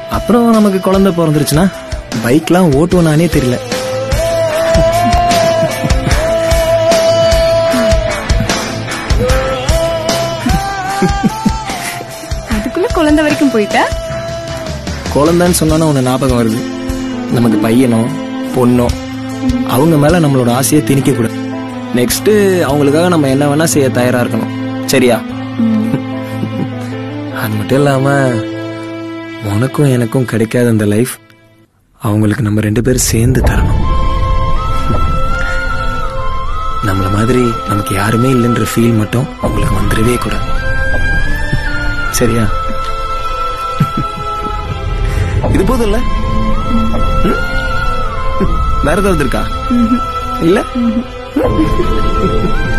அப்புறம் நமக்கு குழந்தை பிறந்துருச்சுன்னா பைக்லாம் ஓட்டுவனானே தெரியல அதுக்குள்ள குழந்தை வரைக்கும் போயிட்ட குழந்தைன்னு சொன்னா உன்னை ஞாபகம் வருது நமக்கு பையனோ பொண்ணோ அவங்க மேல நம்மளோட ஆசையை திணிக்க கூடாது நெக்ஸ்ட் அவங்களுக்காக நம்ம என்ன வேணா செய்ய தயாரா இருக்கணும் சரியா அது மட்டும் இல்லாம உனக்கும் எனக்கும் கிடைக்காத அந்த லைஃப் அவங்களுக்கு நம்ம ரெண்டு பேரும் சேர்ந்து தரணும் நம்மள மாதிரி நமக்கு யாருமே இல்லைன்ற ஃபீல் மட்டும் அவங்களுக்கு வந்துடவே கூடாது சரியா இது போதும் இல்ல ம்? வேற ஏதாவது இருக்கா இல்ல